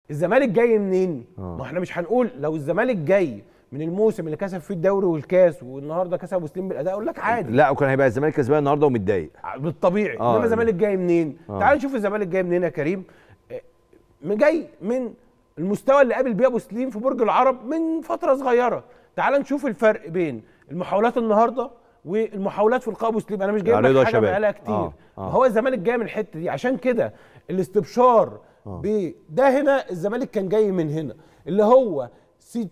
الزمالك جاي منين ما احنا مش هنقول لو الزمالك جاي من الموسم اللي كسب فيه الدوري والكاس والنهارده كسب وسليم بالاداء اقول لك عادي لا وكان هيبقى الزمالك كسبان النهارده ومتضايق بالطبيعي آه. انما الزمالك جاي منين آه. تعال نشوف الزمالك جاي منين يا كريم آه، جاي من المستوى اللي قابل بيه ابو سليم في برج العرب من فتره صغيره تعال نشوف الفرق بين المحاولات النهارده والمحاولات في لقاء ابو سليم انا مش جايب يا رضا لك حاجه شباب. بقالها كتير آه، آه. هو الزمالك جاي من الحته دي عشان كده الاستبشار بده هنا الزمالك كان جاي من هنا اللي هو 60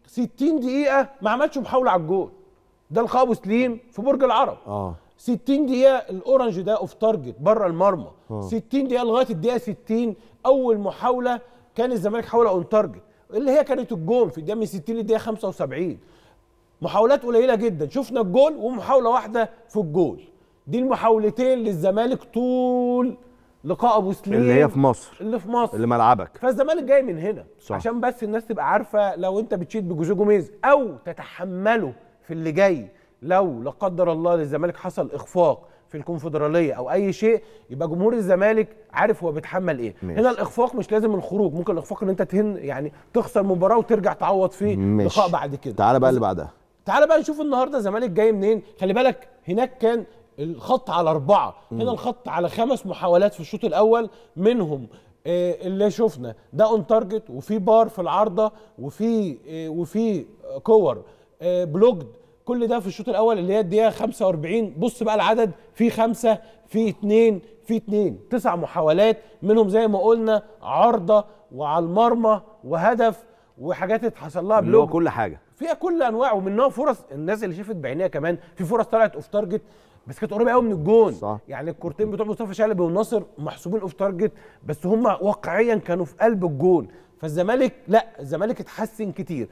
60 دقيقه ما عملش محاوله على الجول ده لقاء ابو سليم في برج العرب اه 60 دقيقة الأورنج ده أوف تارجت بره المرمى 60 دقيقة لغاية الدقيقة 60 أول محاولة كان الزمالك حاول أون تارجت اللي هي كانت الجون في الدقيقة من 60 للدقيقة 75 محاولات قليلة جدا شفنا الجول ومحاولة واحدة في الجول دي المحاولتين للزمالك طول لقاء أبو سليم اللي هي في مصر اللي في مصر اللي ملعبك فالزمالك جاي من هنا صح. صح. عشان بس الناس تبقى عارفه لو انت بتشيد بجوزيه جوميز او تتحمله في اللي جاي لو لا قدر الله للزمالك حصل اخفاق في الكونفدراليه او اي شيء يبقى جمهور الزمالك عارف هو بيتحمل ايه ماشي. هنا الاخفاق مش لازم الخروج ممكن الاخفاق ان انت تهن يعني تخسر مباراه وترجع تعوض فيه ماشي. لقاء بعد كده تعالى بقى اللي بعدها تعال بقى نشوف النهارده الزمالك جاي منين خلي بالك هناك كان الخط على أربعة هنا الخط على خمس محاولات في الشوط الأول منهم آه، اللي شفنا ده اون تارجت وفي بار في العارضة وفي آه، وفي كور آه، بلوجد كل ده في الشوط الأول اللي هي الدقيقة 45 بص بقى العدد في خمسة في اتنين في اتنين تسع محاولات منهم زي ما قلنا عارضة وعلى المرمى وهدف وحاجات اتحصل لها اللي هو بلوج كل حاجه فيها كل انواع ومنها فرص الناس اللي شافت بعينيها كمان في فرص طلعت اوف تارجت بس كانت قريبه قوي من الجون صح. يعني الكورتين بتوع مصطفى شلبي والناصر محسوبين اوف تارجت بس هم واقعيا كانوا في قلب الجون فالزمالك لا الزمالك اتحسن كتير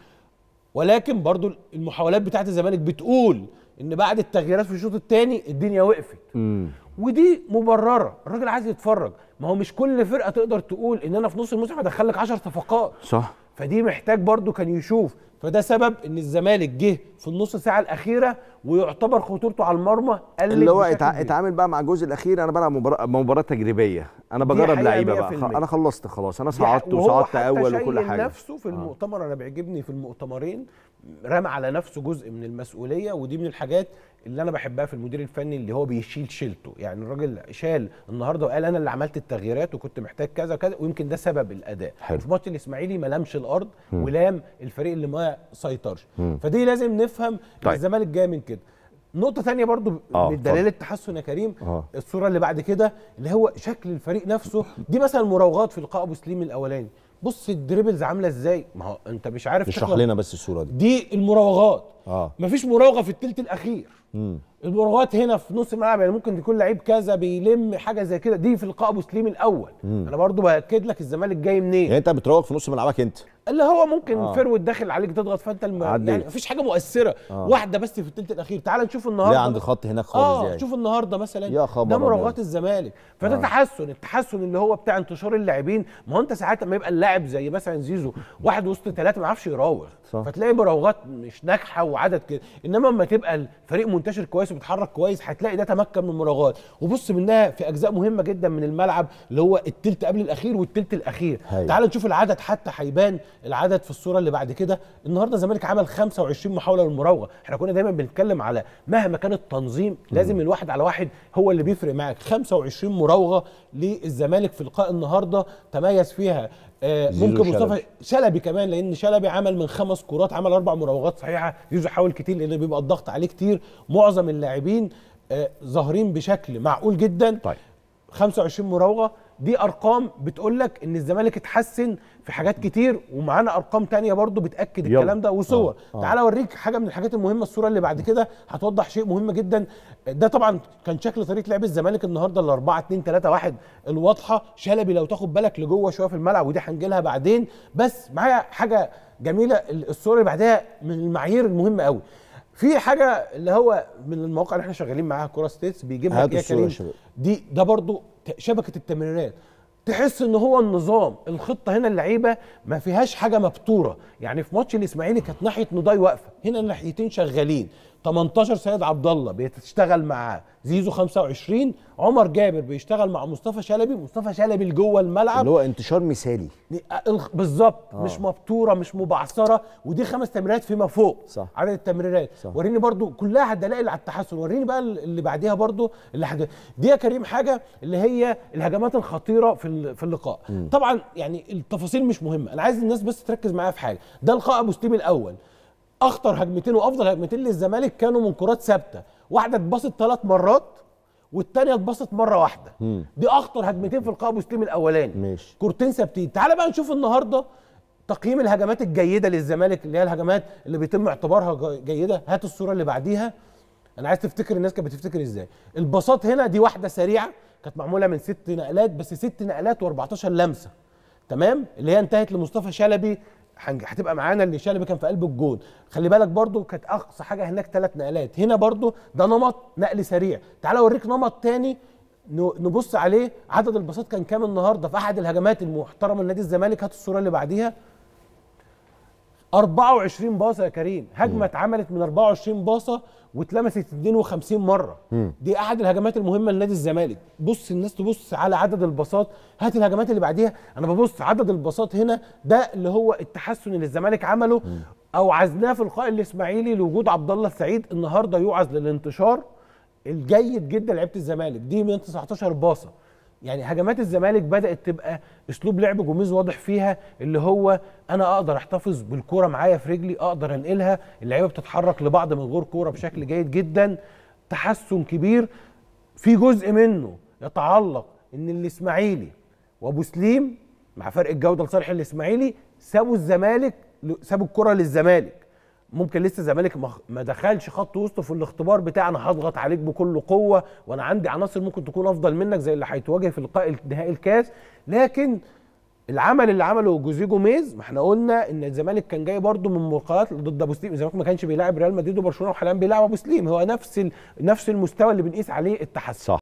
ولكن برضو المحاولات بتاعت الزمالك بتقول ان بعد التغييرات في الشوط الثاني الدنيا وقفت امم ودي مبرره الراجل عايز يتفرج ما هو مش كل فرقه تقدر تقول ان انا في نص الموسم هدخل لك 10 صفقات صح فدي محتاج برضو كان يشوف فده سبب ان الزمالك جه في النص ساعه الاخيره ويعتبر خطورته على المرمى قلت اللي هو بشكل اتع... كبير. اتعامل بقى مع الجزء الاخير انا بلعب مباراه مباراه تجريبيه انا بجرب حقيقة لعيبه بقى 100%. خ... انا خلصت خلاص انا دي صعدت حق- وهو وصعدت حتى اول وكل شايل حاجه نفسه في المؤتمر انا بيعجبني في المؤتمرين رمى على نفسه جزء من المسؤوليه ودي من الحاجات اللي انا بحبها في المدير الفني اللي هو بيشيل شيلته يعني الراجل شال النهارده وقال انا اللي عملت التغييرات وكنت محتاج كذا وكذا ويمكن ده سبب الاداء حلو. في ماتش الاسماعيلي ما لامش الارض ولام الفريق اللي ما سيطرش فدي لازم نفهم طيب. طيب. الزمالك جاي من كده نقطة تانية برضو آه، من دلائل التحسن يا كريم آه. الصورة اللي بعد كده اللي هو شكل الفريق نفسه دي مثلا مراوغات في لقاء ابو سليم الاولاني بص الدريبلز عاملة ازاي ما هو انت مش عارف اشرح تخلق- لنا بس الصوره دي دي المراوغات اه مفيش مراوغه في الثلث الاخير امم المراوغات هنا في نص الملعب يعني ممكن يكون لعيب كذا بيلم حاجه زي كده دي في لقاء ابو سليم الاول انا برضو باكد لك الزمالك جاي منين يعني انت بتروج في نص ملعبك انت اللي هو ممكن آه. آه. فرود داخل عليك تضغط فانت الم... عديت. يعني مفيش حاجه مؤثره آه. آه. واحده بس في الثلث الاخير تعال نشوف النهارده لا عند الخط هناك خالص اه يعني شوف النهارده مثلا يا خبر ده مراوغات أبيض. الزمالك فده آه. آه. تحسن التحسن اللي هو بتاع انتشار اللاعبين ما هو انت ساعات لما يبقى اللاعب زي مثلا زيزو واحد وسط ثلاثه ما يعرفش يراوغ صح. فتلاقي مراوغات مش ناجحه وعدد كده انما لما تبقى الفريق منتشر كويس وبيتحرك كويس هتلاقي ده تمكن من المراوغات وبص منها في اجزاء مهمه جدا من الملعب اللي هو التلت قبل الاخير والتلت الاخير هاي. تعال نشوف العدد حتى هيبان العدد في الصوره اللي بعد كده النهارده الزمالك عمل 25 محاوله للمراوغه احنا كنا دايما بنتكلم على مهما كان التنظيم لازم الواحد على واحد هو اللي بيفرق معاك 25 مراوغه للزمالك في لقاء النهارده تميز فيها آه، زيزو ممكن مصطفى شلبي. شلبي كمان لان شلبي عمل من خمس كرات عمل اربع مراوغات صحيحه زيزو حاول كتير لان بيبقى الضغط عليه كتير معظم اللاعبين آه، ظاهرين بشكل معقول جدا طيب 25 مراوغه دي ارقام بتقول لك ان الزمالك اتحسن في حاجات كتير ومعانا ارقام تانية برضو بتاكد يلا. الكلام ده وصور آه، آه. تعال اوريك حاجه من الحاجات المهمه الصوره اللي بعد كده هتوضح شيء مهم جدا ده طبعا كان شكل طريقه لعب الزمالك النهارده ال 4 2 3 1 الواضحه شلبي لو تاخد بالك لجوه شويه في الملعب ودي هنجي لها بعدين بس معايا حاجه جميله الصوره اللي بعدها من المعايير المهمه قوي في حاجه اللي هو من المواقع اللي احنا شغالين معاها كوره ستيتس بيجيب لك هاتوا ايه يا الصورة يا كريم شباب. دي ده برضو ت- شبكه التمريرات تحس ان هو النظام الخطه هنا اللعيبه ما فيهاش حاجه مبتوره يعني في ماتش الاسماعيلي كانت ناحيه نضاي واقفه هنا الناحيتين شغالين 18 سيد عبد الله بيشتغل مع زيزو 25 عمر جابر بيشتغل مع مصطفى شلبي مصطفى شلبي جوه الملعب اللي هو انتشار مثالي الخ- بالظبط مش مبتوره مش مبعثره ودي خمس تمريرات فيما فوق صح. عدد التمريرات صح. وريني برضو كلها دلائل على التحسن وريني بقى اللي بعديها برضو اللي حد... دي يا كريم حاجه اللي هي الهجمات الخطيره في ال- في اللقاء طبعا يعني التفاصيل مش مهمه انا عايز الناس بس تركز معايا في حاجه ده لقاء ابو سليم الاول اخطر هجمتين وافضل هجمتين للزمالك كانوا من كرات ثابته واحده اتباصت ثلاث مرات والتانية اتبسط مرة واحدة دي أخطر هجمتين في لقاء أبو سليم الأولاني ماشي. كورتين ثابتين تعال بقى نشوف النهاردة تقييم الهجمات الجيدة للزمالك اللي هي الهجمات اللي بيتم اعتبارها جا- جيدة هات الصورة اللي بعديها أنا عايز تفتكر الناس كانت بتفتكر إزاي الباصات هنا دي واحدة سريعة كانت معمولة من ست نقلات بس ست نقلات و14 لمسة تمام اللي هي انتهت لمصطفى شلبي هنج- هتبقى معانا اللي شلبي كان في قلب الجون خلي بالك برضو كانت اقصى حاجه هناك ثلاث نقلات هنا برضو ده نمط نقل سريع تعال اوريك نمط تاني ن- نبص عليه عدد الباصات كان كام النهارده في احد الهجمات المحترمه لنادي الزمالك هات الصوره اللي بعديها 24 باصه يا كريم هجمه اتعملت من 24 باصه واتلمست 52 مره دي احد الهجمات المهمه لنادي الزمالك بص الناس تبص على عدد الباصات هات الهجمات اللي بعديها انا ببص عدد الباصات هنا ده اللي هو التحسن اللي الزمالك عمله او عزناه في اللقاء الاسماعيلي لوجود عبد الله السعيد النهارده يوعز للانتشار الجيد جدا لعيبه الزمالك دي من 19 باصه يعني هجمات الزمالك بدات تبقى اسلوب لعب جوميز واضح فيها اللي هو انا اقدر احتفظ بالكوره معايا في رجلي اقدر انقلها اللعيبه بتتحرك لبعض من غير كوره بشكل جيد جدا تحسن كبير في جزء منه يتعلق ان الاسماعيلي وابو سليم مع فرق الجوده لصالح الاسماعيلي سابوا الزمالك سابوا الكره للزمالك ممكن لسه الزمالك ما- ما دخلش خط وسطه في الاختبار بتاع انا هضغط عليك بكل قوه وانا عندي عناصر ممكن تكون افضل منك زي اللي هيتواجه في لقاء نهائي الكاس لكن العمل اللي عمله جوزيه جوميز ما احنا قلنا ان الزمالك كان جاي برده من ملقاات ضد ابو سليم الزمالك ما كانش بيلاعب ريال مدريد وبرشلونه وحاليا بيلاعب ابو سليم هو نفس ال... نفس المستوى اللي بنقيس عليه التحسن صح